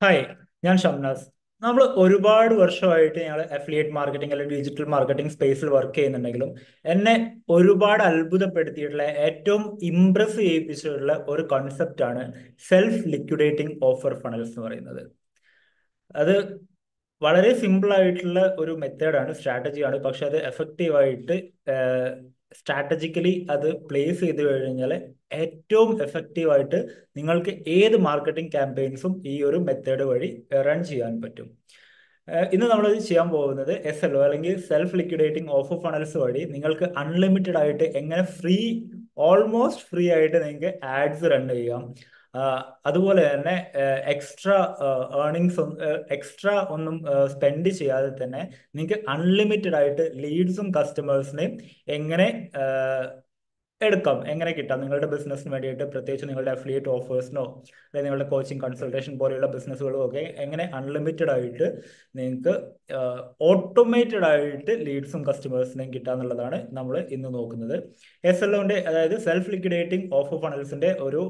hi ഞാൻ ഷംനാസ് നമ്മൾ ഒരുപാട് വർഷമായിട്ട് ഞങ്ങൾ അഫിലിയേറ്റ് മാർക്കറ്റിംഗ് അല്ലെങ്കിൽ ഡിജിറ്റൽ മാർക്കറ്റിംഗ് സ്പേസിൽ വർക്ക് ചെയ്യുന്നുണ്ടെങ്കിലും എന്നെ ഒരുപാട് അത്ഭുതപ്പെടുത്തിയിട്ടുള്ള ഏറ്റവും ഇംപ്രസ് ചെയ്യിപ്പിച്ചിട്ടുള്ള ഒരു കൺസെപ്റ്റ് ആണ് സെൽഫ് ലിക്വിഡേറ്റിംഗ് ഓഫർ ഫണൽസ് എന്ന് പറയുന്നത് അത് വളരെ സിമ്പിൾ ആയിട്ടുള്ള ഒരു മെത്തേഡാണ് സ്ട്രാറ്റജിയാണ് പക്ഷെ അത് എഫക്റ്റീവ് ആയിട്ട് സ്ട്രാറ്റജിക്കലി അത് പ്ലേസ് ചെയ്ത് കഴിഞ്ഞാൽ ഏറ്റവും എഫക്റ്റീവ് ആയിട്ട് നിങ്ങൾക്ക് ഏത് മാർക്കറ്റിംഗ് ക്യാമ്പയിൻസും ഈ ഒരു മെത്തേഡ് വഴി റൺ ചെയ്യാൻ പറ്റും ഇന്ന് നമ്മൾ ചെയ്യാൻ പോകുന്നത് എസ് എൽ ഒ അല്ലെങ്കിൽ സെൽഫ് ലിക്വിഡേറ്റിംഗ് ഓഫ് ഫണൽസ് വഴി നിങ്ങൾക്ക് അൺലിമിറ്റഡ് ആയിട്ട് എങ്ങനെ ഫ്രീ ഓൾമോസ്റ്റ് ഫ്രീ ആയിട്ട് നിങ്ങൾക്ക് ആഡ്സ് റൺ ചെയ്യാം അതുപോലെ തന്നെ എക്സ്ട്രാ ഏർണിങ്സ് എക്സ്ട്രാ ഒന്നും സ്പെൻഡ് ചെയ്യാതെ തന്നെ നിങ്ങൾക്ക് അൺലിമിറ്റഡ് ആയിട്ട് ലീഡ്സും കസ്റ്റമേഴ്സിനെയും എങ്ങനെ എടുക്കാം എങ്ങനെ കിട്ടാം നിങ്ങളുടെ ബിസിനസ്സിന് വേണ്ടിയിട്ട് പ്രത്യേകിച്ച് നിങ്ങളുടെ അഫിലിയേറ്റ് ഓഫേഴ്സിനോ അല്ലെങ്കിൽ നിങ്ങളുടെ കോച്ചിങ് കൺസൾട്ടേഷൻ പോലെയുള്ള ബിസിനസ്സുകളും ഒക്കെ എങ്ങനെ അൺലിമിറ്റഡ് ആയിട്ട് നിങ്ങൾക്ക് ഓട്ടോമേറ്റഡ് ആയിട്ട് ലീഡ്സും കസ്റ്റമേഴ്സിനെയും കിട്ടുക എന്നുള്ളതാണ് നമ്മൾ ഇന്ന് നോക്കുന്നത് എസ് എൽ ഒന്റെ അതായത് സെൽഫ് ലിക്വിഡേറ്റിംഗ് ഓഫ് ഫണൽസിന്റെ ഒരു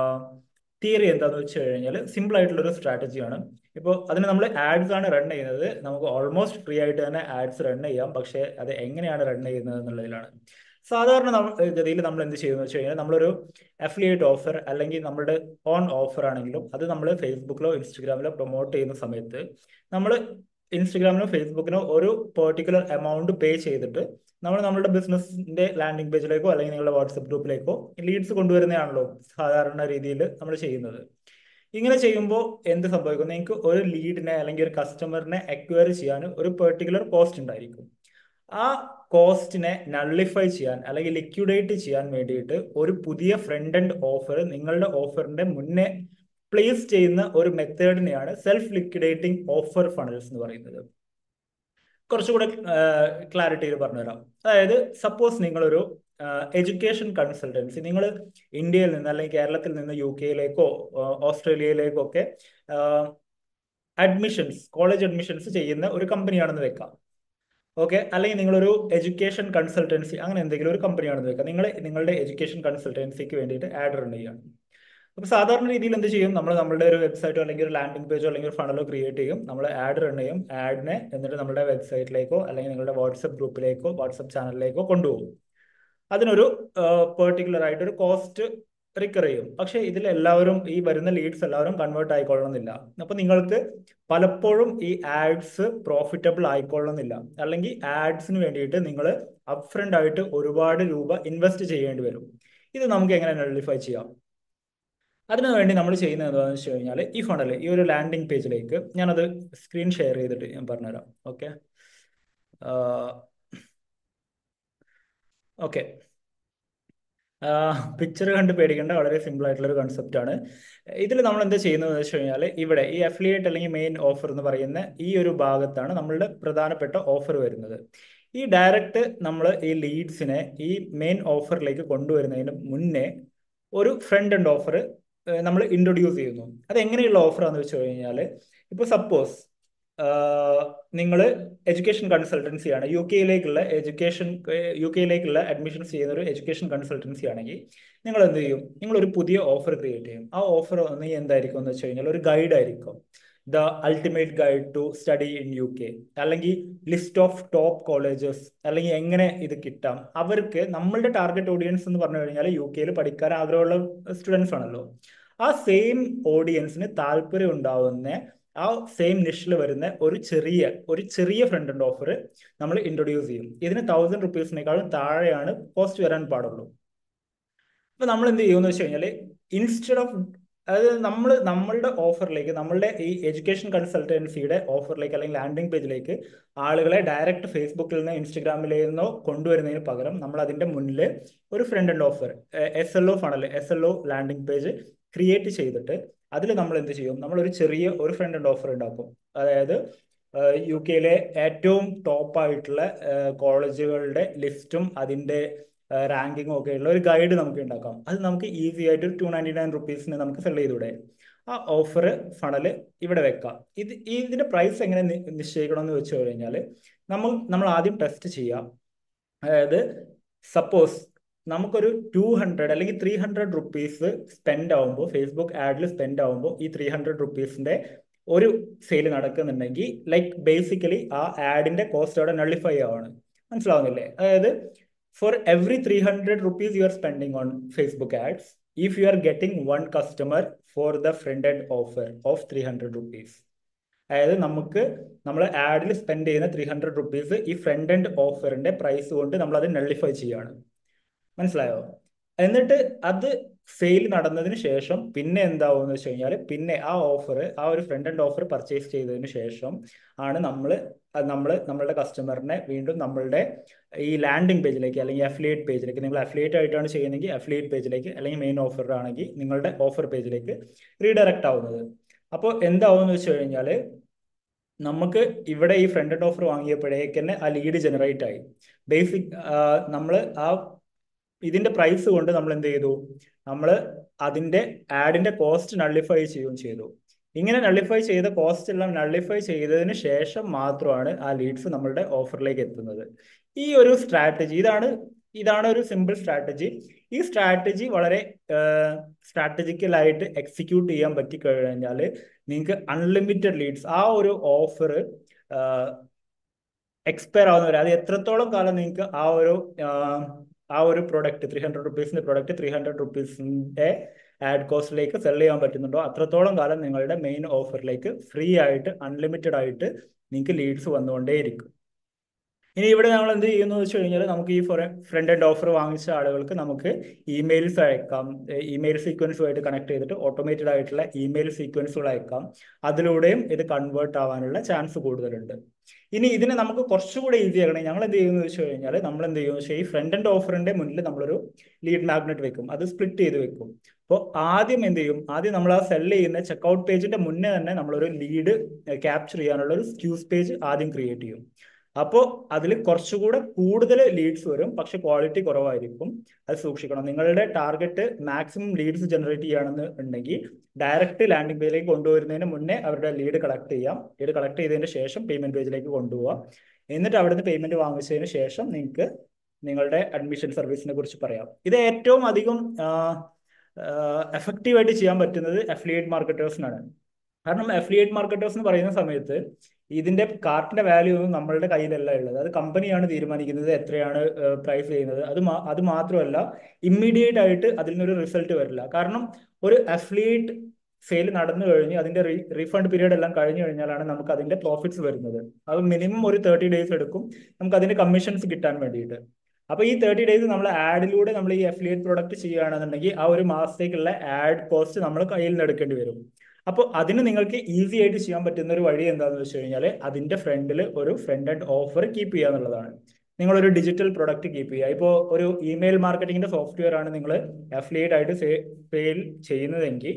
തിയറി എന്താന്ന് വെച്ച് കഴിഞ്ഞാൽ സിമ്പിൾ ആയിട്ടുള്ള ഒരു സ്ട്രാറ്റജിയാണ് ഇപ്പോൾ അതിന് നമ്മൾ ആഡ്സ് ആണ് റൺ ചെയ്യുന്നത് നമുക്ക് ഓൾമോസ്റ്റ് ഫ്രീ ആയിട്ട് തന്നെ ആഡ്സ് റൺ ചെയ്യാം പക്ഷേ അത് എങ്ങനെയാണ് റൺ ചെയ്യുന്നത് എന്നുള്ളതിലാണ് സാധാരണ ഗതിയിൽ നമ്മൾ എന്ത് ചെയ്യുന്നത് വെച്ച് കഴിഞ്ഞാൽ നമ്മളൊരു അഫിലിയേറ്റ് ഓഫർ അല്ലെങ്കിൽ നമ്മുടെ ഓൺ ഓഫർ ആണെങ്കിലും അത് നമ്മൾ ഫേസ്ബുക്കിലോ ഇൻസ്റ്റഗ്രാമിലോ പ്രൊമോട്ട് ചെയ്യുന്ന സമയത്ത് നമ്മൾ ഇൻസ്റ്റഗ്രാമിനോ ഫേസ്ബുക്കിനോ ഒരു പെർട്ടിക്കുലർ എമൗണ്ട് പേ ചെയ്തിട്ട് നമ്മൾ നമ്മുടെ ബിസിനസിന്റെ ലാൻഡിംഗ് പേജിലേക്കോ അല്ലെങ്കിൽ നിങ്ങളുടെ വാട്സപ്പ് ഗ്രൂപ്പിലേക്കോ ലീഡ്സ് കൊണ്ടുവരുന്നതാണല്ലോ സാധാരണ രീതിയിൽ നമ്മൾ ചെയ്യുന്നത് ഇങ്ങനെ ചെയ്യുമ്പോൾ എന്ത് സംഭവിക്കും നിങ്ങൾക്ക് ഒരു ലീഡിനെ അല്ലെങ്കിൽ ഒരു കസ്റ്റമറിനെ അക്വയർ ചെയ്യാൻ ഒരു പെർട്ടിക്കുലർ കോസ്റ്റ് ഉണ്ടായിരിക്കും ആ കോസ്റ്റിനെ നള്ളിഫൈ ചെയ്യാൻ അല്ലെങ്കിൽ ലിക്വിഡേറ്റ് ചെയ്യാൻ വേണ്ടിയിട്ട് ഒരു പുതിയ ഫ്രണ്ട് ആൻഡ് ഓഫർ നിങ്ങളുടെ ഓഫറിന്റെ മുന്നേ പ്ലേസ് ചെയ്യുന്ന ഒരു മെത്തേഡിനെയാണ് സെൽഫ് ലിക്വിഡേറ്റിംഗ് ഓഫർ ഫണൽസ് എന്ന് പറയുന്നത് കുറച്ചുകൂടെ ക്ലാരിറ്റിയിൽ പറഞ്ഞുതരാം അതായത് സപ്പോസ് നിങ്ങളൊരു എഡ്യൂക്കേഷൻ കൺസൾട്ടൻസി നിങ്ങൾ ഇന്ത്യയിൽ നിന്ന് അല്ലെങ്കിൽ കേരളത്തിൽ നിന്ന് യു കെയിലേക്കോ ഓസ്ട്രേലിയയിലേക്കോ ഒക്കെ അഡ്മിഷൻസ് കോളേജ് അഡ്മിഷൻസ് ചെയ്യുന്ന ഒരു കമ്പനിയാണെന്ന് വെക്കാം ഓക്കെ അല്ലെങ്കിൽ നിങ്ങളൊരു എഡ്യൂക്കേഷൻ കൺസൾട്ടൻസി അങ്ങനെ എന്തെങ്കിലും ഒരു കമ്പനിയാണെന്ന് വെക്കാം നിങ്ങൾ നിങ്ങളുടെ എഡ്യൂക്കേഷൻ കൺസൾട്ടൻസിക്ക് വേണ്ടിയിട്ട് ആഡ് റൺ ചെയ്യാണ് അപ്പോൾ സാധാരണ രീതിയിൽ എന്ത് ചെയ്യും നമ്മൾ നമ്മുടെ ഒരു വെബ്സൈറ്റോ അല്ലെങ്കിൽ ഒരു ലാൻഡിംഗ് പേജോ അല്ലെങ്കിൽ ഒരു ഫണലോ ക്രിയേറ്റ് ചെയ്യും നമ്മൾ ആഡ് റൺ ചെയ്യും ആഡിനെ എന്നിട്ട് നമ്മുടെ വെബ്സൈറ്റിലേക്കോ അല്ലെങ്കിൽ നിങ്ങളുടെ വാട്സപ്പ് ഗ്രൂപ്പിലേക്കോ വാട്സപ്പ് ചാനലിലേക്കോ കൊണ്ടുപോകും അതിനൊരു പെർട്ടിക്കുലർ ആയിട്ട് ഒരു കോസ്റ്റ് റിക്കർ ചെയ്യും പക്ഷെ ഇതിൽ എല്ലാവരും ഈ വരുന്ന ലീഡ്സ് എല്ലാവരും കൺവേർട്ട് ആയിക്കൊള്ളണമെന്നില്ല അപ്പൊ നിങ്ങൾക്ക് പലപ്പോഴും ഈ ആഡ്സ് പ്രോഫിറ്റബിൾ ആയിക്കൊള്ളണമെന്നില്ല അല്ലെങ്കിൽ ആഡ്സിന് വേണ്ടിയിട്ട് നിങ്ങൾ അപ്ഫ്രണ്ട് ആയിട്ട് ഒരുപാട് രൂപ ഇൻവെസ്റ്റ് ചെയ്യേണ്ടി വരും ഇത് നമുക്ക് എങ്ങനെ നള്ളിഫൈ ചെയ്യാം അതിനു വേണ്ടി നമ്മൾ ചെയ്യുന്നത് എന്താണെന്ന് വെച്ച് കഴിഞ്ഞാൽ ഈ ഫണ്ടൽ ഈ ഒരു ലാൻഡിംഗ് പേജിലേക്ക് ഞാനത് സ്ക്രീൻ ഷെയർ ചെയ്തിട്ട് ഞാൻ പറഞ്ഞുതരാം ഓക്കെ ഓക്കെ പിക്ചർ കണ്ട് പേടിക്കേണ്ട വളരെ സിമ്പിൾ ആയിട്ടുള്ള ഒരു കൺസെപ്റ്റ് ആണ് ഇതിൽ നമ്മൾ എന്താ ചെയ്യുന്നത് വെച്ച് കഴിഞ്ഞാൽ ഇവിടെ ഈ അഫിലിയേറ്റ് അല്ലെങ്കിൽ മെയിൻ ഓഫർ എന്ന് പറയുന്ന ഈ ഒരു ഭാഗത്താണ് നമ്മളുടെ പ്രധാനപ്പെട്ട ഓഫർ വരുന്നത് ഈ ഡയറക്റ്റ് നമ്മൾ ഈ ലീഡ്സിനെ ഈ മെയിൻ ഓഫറിലേക്ക് കൊണ്ടുവരുന്നതിന് മുന്നേ ഒരു ഫ്രണ്ട് ആൻഡ് ഓഫർ നമ്മൾ ഇൻട്രൊഡ്യൂസ് ചെയ്യുന്നു അത് എങ്ങനെയുള്ള ഓഫറാന്ന് വെച്ച് കഴിഞ്ഞാൽ ഇപ്പോൾ സപ്പോസ് നിങ്ങൾ എഡ്യൂക്കേഷൻ കൺസൾട്ടൻസി ആണ് യു കെയിലേക്കുള്ള എഡ്യൂക്കേഷൻ യു കെയിലേക്കുള്ള അഡ്മിഷൻസ് ചെയ്യുന്ന ഒരു എഡ്യൂക്കേഷൻ കൺസൾട്ടൻസി ആണെങ്കിൽ നിങ്ങൾ എന്ത് ചെയ്യും നിങ്ങൾ ഒരു പുതിയ ഓഫർ ക്രിയേറ്റ് ചെയ്യും ആ ഓഫർ ഒന്ന് എന്തായിരിക്കും എന്ന് വെച്ച് കഴിഞ്ഞാൽ ഒരു ഗൈഡ് ആയിരിക്കും the ultimate guide to study in U K അല്ലെങ്കിൽ ലിസ്റ്റ് ഓഫ് ടോപ്പ് കോളേജസ് അല്ലെങ്കിൽ എങ്ങനെ ഇത് കിട്ടാം അവർക്ക് നമ്മളുടെ ടാർഗറ്റ് ഓഡിയൻസ് എന്ന് പറഞ്ഞു കഴിഞ്ഞാൽ യു കെയിൽ പഠിക്കാൻ ആഗ്രഹമുള്ള സ്റ്റുഡൻസ് ആണല്ലോ ആ സെയിം ഓഡിയൻസിന് താല്പര്യം ഉണ്ടാവുന്ന ആ സെയിം നിഷിൽ വരുന്ന ഒരു ചെറിയ ഒരു ചെറിയ ഫ്രണ്ട് ആൻഡ് ഓഫർ നമ്മൾ ഇൻട്രൊഡ്യൂസ് ചെയ്യും ഇതിന് തൗസൻഡ് റുപ്പീസിനേക്കാളും താഴെയാണ് കോസ്റ്റ് വരാൻ പാടുള്ളൂ അപ്പൊ നമ്മൾ എന്ത് ചെയ്യുമെന്ന് വെച്ച് കഴിഞ്ഞാൽ ഇൻസ്റ്റെഡ് ഓഫ് അതായത് നമ്മൾ നമ്മളുടെ ഓഫറിലേക്ക് നമ്മളുടെ ഈ എഡ്യൂക്കേഷൻ കൺസൾട്ടൻസിയുടെ ഓഫറിലേക്ക് അല്ലെങ്കിൽ ലാൻഡിംഗ് പേജിലേക്ക് ആളുകളെ ഡയറക്റ്റ് ഫേസ്ബുക്കിൽ നിന്ന് ഇൻസ്റ്റഗ്രാമിൽ നിന്നോ കൊണ്ടുവരുന്നതിന് പകരം നമ്മൾ അതിന്റെ മുന്നിൽ ഒരു front and offer S L O funnel S L O landing page create ചെയ്തിട്ട് അതിൽ നമ്മൾ എന്ത് ചെയ്യും നമ്മൾ ഒരു ചെറിയ ഒരു ഫ്രണ്ട് ആൻഡ് ഓഫർ ഉണ്ടാക്കും അതായത് യു കെയിലെ ഏറ്റവും ടോപ്പ് ആയിട്ടുള്ള കോളേജുകളുടെ ലിസ്റ്റും അതിന്റെ റാങ്കിങ്ങും ഒക്കെ ഉള്ള ഒരു ഗൈഡ് നമുക്ക് ഉണ്ടാക്കാം അത് നമുക്ക് ഈസി ആയിട്ട് ടു നയൻറ്റി നയൻ റുപ്പീസിന് നമുക്ക് സെൽ ചെയ്തൂടെ ആ ഓഫർ ഫണല് ഇവിടെ വെക്കാം ഇത് ഇതിന്റെ പ്രൈസ് എങ്ങനെ നിശ്ചയിക്കണം എന്ന് വെച്ച് കഴിഞ്ഞാൽ നമ്മൾ നമ്മൾ ആദ്യം ടെസ്റ്റ് ചെയ്യാം അതായത് സപ്പോസ് നമുക്കൊരു ടു ഹൺഡ്രഡ് അല്ലെങ്കിൽ ത്രീ ഹൺഡ്രഡ് റുപ്പീസ് സ്പെൻഡ് ആവുമ്പോൾ ഫേസ്ബുക്ക് ആഡിൽ സ്പെൻഡ് ആവുമ്പോൾ ഈ ത്രീ ഹൺഡ്രഡ് റുപ്പീസിന്റെ ഒരു സെയിൽ നടക്കുന്നുണ്ടെങ്കിൽ ലൈക്ക് ബേസിക്കലി ആ ആഡിന്റെ കോസ്റ്റ് അവിടെ നള്ളിഫൈ ആവാണ് മനസ്സിലാവുന്നില്ലേ അതായത് for every three hundred rupees you are spending on Facebook ads if you are getting one customer for the front end offer of three hundred rupees അതായത് നമുക്ക് നമ്മൾ ആഡിൽ spend ചെയ്യുന്ന ത്രീ ഹൺഡ്രഡ് റുപ്പീസ് ഈ front end ഓഫറിന്റെ price കൊണ്ട് നമ്മൾ അത് നള്ളിഫൈ ചെയ്യാണ് മനസ്സിലായോ എന്നിട്ട് അത് സെയിൽ നടന്നതിന് ശേഷം പിന്നെ എന്താവും എന്ന് വെച്ച് കഴിഞ്ഞാൽ പിന്നെ ആ ഓഫർ ആ ഒരു ഫ്രണ്ട് എൻഡ് ഓഫർ പർച്ചേസ് ചെയ്തതിന് ശേഷം ആണ് നമ്മൾ നമ്മൾ നമ്മളുടെ കസ്റ്റമറിനെ വീണ്ടും നമ്മളുടെ ഈ ലാൻഡിംഗ് പേജിലേക്ക് അല്ലെങ്കിൽ അഫിലിയേറ്റ് പേജിലേക്ക് നിങ്ങൾ അഫിലിയേറ്റ് ആയിട്ടാണ് ചെയ്യുന്നതെങ്കിൽ അഫിലിയേറ്റ് പേജിലേക്ക് അല്ലെങ്കിൽ മെയിൻ ഓഫർ ആണെങ്കിൽ നിങ്ങളുടെ ഓഫർ പേജിലേക്ക് റീഡയറക്റ്റ് ആവുന്നത് അപ്പോൾ എന്താവും എന്ന് വെച്ച് കഴിഞ്ഞാൽ നമുക്ക് ഇവിടെ ഈ ഫ്രണ്ട് എൻഡ് ഓഫർ വാങ്ങിയപ്പോഴേക്ക് തന്നെ ആ ലീഡ് ജനറേറ്റ് ആയി ബേസിക് നമ്മൾ ആ ഇതിന്റെ പ്രൈസ് കൊണ്ട് നമ്മൾ എന്ത് ചെയ്തു നമ്മൾ അതിന്റെ ആഡിന്റെ കോസ്റ്റ് നള്ളിഫൈ ചെയ്യുകയും ചെയ്തു ഇങ്ങനെ നള്ളിഫൈ ചെയ്ത കോസ്റ്റ് എല്ലാം നള്ളിഫൈ ചെയ്തതിന് ശേഷം മാത്രമാണ് ആ ലീഡ്സ് നമ്മളുടെ ഓഫറിലേക്ക് എത്തുന്നത് ഈ ഒരു സ്ട്രാറ്റജി ഇതാണ് ഇതാണ് ഒരു സിമ്പിൾ സ്ട്രാറ്റജി ഈ സ്ട്രാറ്റജി വളരെ സ്ട്രാറ്റജിക്കലായിട്ട് എക്സിക്യൂട്ട് ചെയ്യാൻ പറ്റി കഴിഞ്ഞാൽ നിങ്ങൾക്ക് അൺലിമിറ്റഡ് ലീഡ്സ് ആ ഒരു ഓഫർ എക്സ്പയർ ആവുന്നവരെ അത് എത്രത്തോളം കാലം നിങ്ങൾക്ക് ആ ഒരു ആ ഒരു പ്രൊഡക്റ്റ് ത്രീ ഹൺഡ്രഡ് റുപ്പീസിന്റെ പ്രൊഡക്റ്റ് ത്രീ ഹൺഡ്രഡ് റുപ്പീസിന്റെ ആഡ് കോസ്റ്റിലേക്ക് സെൽ ചെയ്യാൻ പറ്റുന്നുണ്ടോ അത്രത്തോളം കാലം നിങ്ങളുടെ മെയിൻ ഓഫറിലേക്ക് ഫ്രീ ആയിട്ട് അൺലിമിറ്റഡ് ആയിട്ട് നിങ്ങൾക്ക് ലീഡ്സ് വന്നുകൊണ്ടേയിരിക്കും ഇനി ഇവിടെ നമ്മൾ എന്ത് ചെയ്യുന്നു വെച്ച് കഴിഞ്ഞാൽ നമുക്ക് ഈ ഫ്രണ്ട് എൻഡ് ഓഫർ വാങ്ങിച്ച ആളുകൾക്ക് നമുക്ക് ഇമെയിൽസ് അയക്കാം ഇമെയിൽ സീക്വൻസുമായിട്ട് കണക്ട് ചെയ്തിട്ട് ഓട്ടോമേറ്റഡ് ആയിട്ടുള്ള ഇമെയിൽ സീക്വൻസുകൾ അയക്കാം അതിലൂടെയും ഇത് കൺവേർട്ട് ആവാനുള്ള ചാൻസ് കൂടുതലുണ്ട് ഇനി ഇതിനെ നമുക്ക് കുറച്ചുകൂടെ ഈസി ആക്കണേ ഞങ്ങൾ എന്ത് ചെയ്യുമെന്ന് വെച്ച് കഴിഞ്ഞാൽ നമ്മൾ എന്ത് ചെയ്യുമെന്ന് വെച്ചാൽ ഈ ഫ്രണ്ട് എൻഡ് ഓഫറിന്റെ മുന്നിൽ നമ്മളൊരു ലീഡ് മാഗ്നറ്റ് വെക്കും അത് സ്പ്ലിറ്റ് ചെയ്ത് വെക്കും അപ്പോൾ ആദ്യം എന്ത് ചെയ്യും ആദ്യം നമ്മൾ ആ സെൽ ചെയ്യുന്ന ചെക്കൗട്ട് പേജിന്റെ മുന്നേ തന്നെ നമ്മളൊരു ലീഡ് ക്യാപ്ചർ ചെയ്യാനുള്ള ഒരു സ്ക്യൂസ് പേജ് ആദ്യം ക്രിയേറ്റ് ചെയ്യും അപ്പോൾ അതിൽ കുറച്ചുകൂടെ കൂടുതൽ ലീഡ്സ് വരും പക്ഷെ ക്വാളിറ്റി കുറവായിരിക്കും അത് സൂക്ഷിക്കണം നിങ്ങളുടെ ടാർഗറ്റ് മാക്സിമം ലീഡ്സ് ജനറേറ്റ് ചെയ്യുകയാണെന്ന് ഉണ്ടെങ്കിൽ ഡയറക്റ്റ് ലാൻഡിംഗ് പേജിലേക്ക് കൊണ്ടുവരുന്നതിന് മുന്നേ അവരുടെ ലീഡ് കളക്ട് ചെയ്യാം ലീഡ് കളക്ട് ചെയ്തതിന് ശേഷം പേയ്മെന്റ് പേജിലേക്ക് കൊണ്ടുപോകാം എന്നിട്ട് അവിടുന്ന് പേയ്മെന്റ് വാങ്ങിച്ചതിന് ശേഷം നിങ്ങൾക്ക് നിങ്ങളുടെ അഡ്മിഷൻ സർവീസിനെ കുറിച്ച് പറയാം ഇത് ഏറ്റവും അധികം എഫക്റ്റീവായിട്ട് ചെയ്യാൻ പറ്റുന്നത് അഫിലിയേറ്റ് മാർക്കറ്റേഴ്സിനാണ് കാരണം അഫിലിയേറ്റ് മാർക്കറ്റേഴ്സ് എന്ന് പറയുന്ന സമയത്ത് ഇതിന്റെ കാർട്ടിന്റെ വാല്യൂ ഒന്നും നമ്മളുടെ കയ്യിലല്ല ഉള്ളത് അത് കമ്പനിയാണ് തീരുമാനിക്കുന്നത് എത്രയാണ് പ്രൈസ് ചെയ്യുന്നത് അത് അത് മാത്രമല്ല ഇമ്മീഡിയറ്റ് ആയിട്ട് അതിൽ നിന്നൊരു റിസൾട്ട് വരില്ല കാരണം ഒരു അഫിലിയേറ്റ് സെയിൽ നടന്നു കഴിഞ്ഞ് അതിന്റെ റീഫണ്ട് പീരീഡ് എല്ലാം കഴിഞ്ഞു കഴിഞ്ഞാലാണ് നമുക്ക് അതിന്റെ പ്രോഫിറ്റ്സ് വരുന്നത് അത് മിനിമം ഒരു തേർട്ടി ഡേയ്സ് എടുക്കും നമുക്ക് അതിന്റെ കമ്മീഷൻസ് കിട്ടാൻ വേണ്ടിയിട്ട് അപ്പൊ ഈ തേർട്ടി ഡേയ്സ് നമ്മൾ ആഡിലൂടെ നമ്മൾ ഈ അഫിലിയേറ്റ് പ്രൊഡക്റ്റ് ചെയ്യുകയാണെന്നുണ്ടെങ്കിൽ ആ ഒരു മാസത്തേക്കുള്ള ആഡ് കോസ്റ്റ് നമ്മൾ കയ്യിൽ നിന്ന് എടുക്കേണ്ടി വരും അപ്പോൾ അതിന് നിങ്ങൾക്ക് ഈസി ആയിട്ട് ചെയ്യാൻ പറ്റുന്ന ഒരു വഴി എന്താണെന്ന് വെച്ച് കഴിഞ്ഞാൽ അതിന്റെ ഫ്രണ്ടിൽ ഒരു ഫ്രണ്ട് ആൻഡ് ഓഫർ കീപ്പ് ചെയ്യുക എന്നുള്ളതാണ് നിങ്ങൾ ഒരു ഡിജിറ്റൽ പ്രൊഡക്റ്റ് കീപ്പ് ചെയ്യുക ഇപ്പോൾ ഒരു ഇമെയിൽ മാർക്കറ്റിംഗിന്റെ സോഫ്റ്റ്വെയർ ആണ് നിങ്ങൾ അഫിലിയേറ്റ് ആയിട്ട് സെയിൽ ചെയ്യുന്നതെങ്കിൽ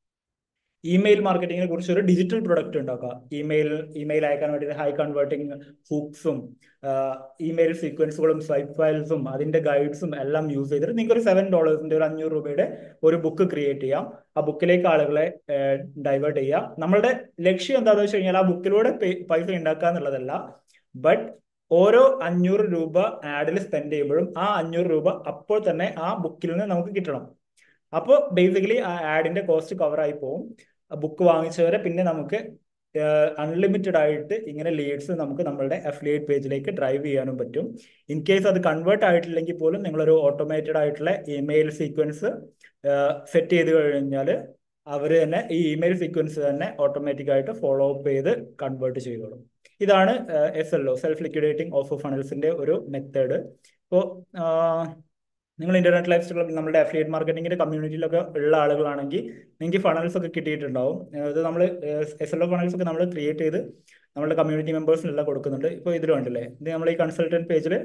ഇമെയിൽ മാർക്കറ്റിങ്ങിനെ കുറിച്ച് ഒരു ഡിജിറ്റൽ പ്രൊഡക്റ്റ് ഉണ്ടാക്കുക ഇമെയിൽ ഇമെയിൽ അയക്കാൻ വേണ്ടി ഹൈ കൺവേർട്ടിംഗ് ഹുക്സും ഇമെയിൽ സീക്വൻസുകളും സ്വൈപ്പ് ഫയൽസും അതിന്റെ ഗൈഡ്സും എല്ലാം യൂസ് ചെയ്തിട്ട് നിങ്ങൾക്ക് ഒരു സെവൻ ഡോളേഴ്സിന്റെ ഒരു അഞ്ഞൂറ് രൂപയുടെ ഒരു ബുക്ക് ക്രിയേറ്റ് ചെയ്യാം ആ ബുക്കിലേക്ക് ആളുകളെ ഡൈവേർട്ട് ചെയ്യാം നമ്മളുടെ ലക്ഷ്യം എന്താണെന്ന് വെച്ച് കഴിഞ്ഞാൽ ആ ബുക്കിലൂടെ പൈസ ഉണ്ടാക്കുക എന്നുള്ളതല്ല ബട്ട് ഓരോ അഞ്ഞൂറ് രൂപ ആഡിൽ സ്പെൻഡ് ചെയ്യുമ്പോഴും ആ അഞ്ഞൂറ് രൂപ അപ്പോൾ തന്നെ ആ ബുക്കിൽ നിന്ന് നമുക്ക് കിട്ടണം അപ്പോൾ ബേസിക്കലി ആ ആഡിന്റെ കോസ്റ്റ് കവർ ആയി പോകും ബുക്ക് വാങ്ങിച്ചവരെ പിന്നെ നമുക്ക് അൺലിമിറ്റഡ് ആയിട്ട് ഇങ്ങനെ ലീഡ്സ് നമുക്ക് നമ്മളുടെ അഫിലിയേറ്റ് പേജിലേക്ക് ഡ്രൈവ് ചെയ്യാനും പറ്റും ഇൻ കേസ് അത് കൺവേർട്ട് ആയിട്ടില്ലെങ്കിൽ പോലും നിങ്ങളൊരു ഓട്ടോമേറ്റഡ് ആയിട്ടുള്ള ഇമെയിൽ സീക്വൻസ് സെറ്റ് ചെയ്ത് കഴിഞ്ഞാൽ അവർ തന്നെ ഈ ഇമെയിൽ സീക്വൻസ് തന്നെ ഓട്ടോമാറ്റിക് ആയിട്ട് ഫോളോ അപ്പ് ചെയ്ത് കൺവേർട്ട് ചെയ്തോളും ഇതാണ് S L O self liquidating of ഫണൽസിന്റെ ഒരു മെത്തേഡ് ഇപ്പോൾ നിങ്ങൾ ഇന്റർനെറ്റ് ലൈഫ് സ്റ്റൈൽ നമ്മുടെ അഫിലിയേറ്റ് മാർക്കറ്റിംഗിന്റെ കമ്മ്യൂണിറ്റിയിലൊക്കെ ഉള്ള ആളുകളാണെങ്കിൽ നിങ്ങൾക്ക് ഫണൽസ് ഒക്കെ കിട്ടിയിട്ടുണ്ടാവും അത് നമ്മൾ എസ് എൽ ഒ ഫണൽസ് ഒക്കെ നമ്മൾ ക്രിയേറ്റ് ചെയ്ത് നമ്മുടെ കമ്മ്യൂണിറ്റി മെമ്പേഴ്സിനെല്ലാം കൊടുക്കുന്നുണ്ട് ഇപ്പോൾ ഇതിലും ഉണ്ടല്ലേ ഇത് നമ്മൾ ഈ കൺസൾട്ടന്റ് പേജിൽ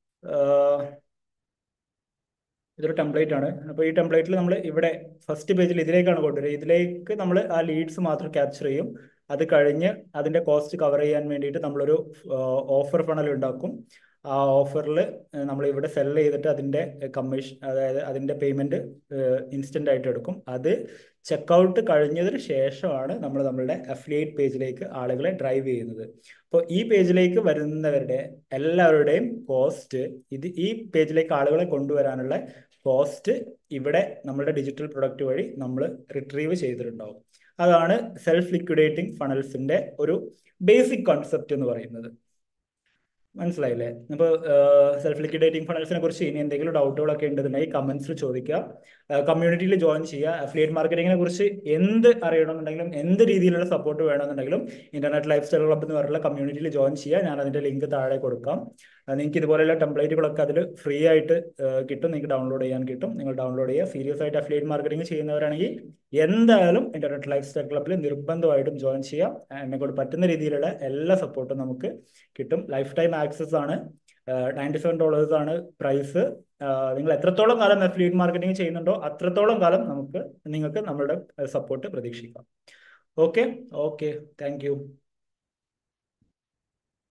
ഇതൊരു ടെംപ്ലേറ്റ് ആണ് അപ്പോൾ ഈ ടെംപ്ലേറ്റിൽ നമ്മൾ ഇവിടെ ഫസ്റ്റ് പേജിൽ ഇതിലേക്കാണ് കൊണ്ടുവരിക ഇതിലേക്ക് നമ്മൾ ആ ലീഡ്സ് മാത്രം ക്യാപ്ചർ ചെയ്യും അത് കഴിഞ്ഞ് അതിന്റെ കോസ്റ്റ് കവർ ചെയ്യാൻ വേണ്ടിയിട്ട് നമ്മളൊരു ഓഫർ ഫണൽ ഉണ്ടാക്കും ആ ഓഫറിൽ നമ്മൾ ഇവിടെ സെൽ ചെയ്തിട്ട് അതിന്റെ കമ്മീഷൻ അതായത് അതിന്റെ പേയ്മെന്റ് ഇൻസ്റ്റന്റ് ആയിട്ട് എടുക്കും അത് ചെക്കൗട്ട് കഴിഞ്ഞതിന് ശേഷമാണ് നമ്മൾ നമ്മളുടെ അഫിലിയേറ്റ് പേജിലേക്ക് ആളുകളെ ഡ്രൈവ് ചെയ്യുന്നത് അപ്പോൾ ഈ പേജിലേക്ക് വരുന്നവരുടെ എല്ലാവരുടെയും കോസ്റ്റ് ഇത് ഈ പേജിലേക്ക് ആളുകളെ കൊണ്ടുവരാനുള്ള കോസ്റ്റ് ഇവിടെ നമ്മുടെ ഡിജിറ്റൽ പ്രൊഡക്റ്റ് വഴി നമ്മൾ റിട്രീവ് ചെയ്തിട്ടുണ്ടാവും അതാണ് സെൽഫ് ലിക്വിഡേറ്റിംഗ് ഫണൽസിന്റെ ഒരു ബേസിക് കോൺസെപ്റ്റ് എന്ന് പറയുന്നത് മനസ്സിലായില്ലേ അപ്പോൾ സെൽഫ് ലിക്വിഡേറ്റിംഗ് ഫണൽസിനെ കുറിച്ച് ഇനി എന്തെങ്കിലും ഡൗട്ടുകളൊക്കെ ഉണ്ടെന്നുണ്ടെങ്കിൽ കമന്റ്സിൽ ചോദിക്കുക കമ്മ്യൂണിറ്റിയിൽ ജോയിൻ ചെയ്യുക അഫിലിയേറ്റ് മാർക്കറ്റിങ്ങിനെ കുറിച്ച് എന്ത് അറിയണമെന്നുണ്ടെങ്കിലും എന്ത് രീതിയിലുള്ള സപ്പോർട്ട് വേണമെന്നുണ്ടെങ്കിലും ഇന്റർനെറ്റ് ലൈഫ് സ്റ്റൈൽ ക്ലബ് എന്ന് പറഞ്ഞുള്ള കമ്മ്യൂണിറ്റിയിൽ ജോയിൻ ചെയ്യുക ഞാൻ അതിന്റെ ലിങ്ക് താഴെ കൊടുക്കാം നിങ്ങൾക്ക് ഇതുപോലെയുള്ള ടെംപ്ലേറ്റുകളൊക്കെ അതിൽ ഫ്രീ ആയിട്ട് കിട്ടും നിങ്ങൾക്ക് ഡൗൺലോഡ് ചെയ്യാൻ കിട്ടും നിങ്ങൾ ഡൗൺലോഡ് ചെയ്യുക സീരിയസ് ആയിട്ട് അഫിലിയേറ്റ് മാർക്കറ്റിംഗ് ചെയ്യുന്നവരാണെങ്കിൽ എന്തായാലും ഇന്റർനെറ്റ് ലൈഫ് സ്റ്റൈൽ ക്ലബ്ബിൽ നിർബന്ധമായിട്ടും ജോയിൻ ചെയ്യാം എന്നെ കൊണ്ട് പറ്റുന്ന രീതിയിലുള്ള എല്ലാ സപ്പോർട്ടും നമുക്ക് കിട്ടും ലൈഫ് ടൈം ആക്സസ് ആണ് നയൻറ്റി സെവൻ ഡോളേഴ്സ് ആണ് പ്രൈസ് നിങ്ങൾ എത്രത്തോളം കാലം അഫിലിയേറ്റ് മാർക്കറ്റിംഗ് ചെയ്യുന്നുണ്ടോ അത്രത്തോളം കാലം നമുക്ക് നിങ്ങൾക്ക് നമ്മളുടെ സപ്പോർട്ട് പ്രതീക്ഷിക്കാം ഓക്കെ ഓക്കെ താങ്ക്